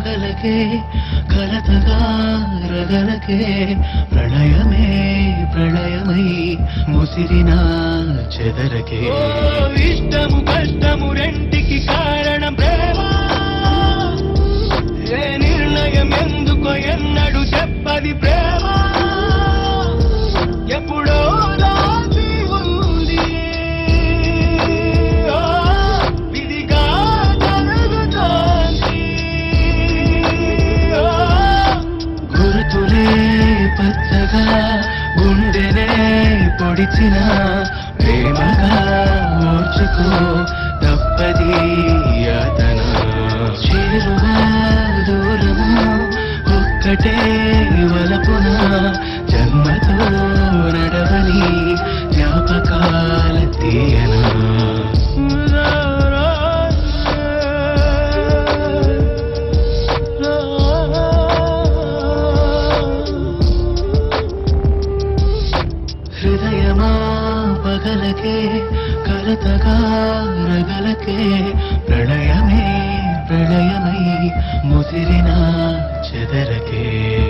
పగలకే కలతగా రగలకే ప్రళయమే ప్రళయమై ముసిరిన చెదరకే ఇష్టము కష్టము రెంటికి కారణం ప్రేమ ఏ నిర్ణయం ఎందుకో ఎన్నడు చెప్పది ప్రేమ ఎప్పుడో దాచి ఉంది ఓ, విధిగా జరుగుతోంది. ఓ, గుర్తులే పచ్చగా గుండెనే పొడిచిన ప్రేమగా ఓర్చుకో తప్పది యాతన చేరువా దూరము ఒక్కటే వలపున జన్మతో నడవని జ్ఞాపకాల తీయనా హృదయమా పగలకే కలతగా రగలకే ప్రళయమే ప్రళయమై ముసిరిన చెదరకే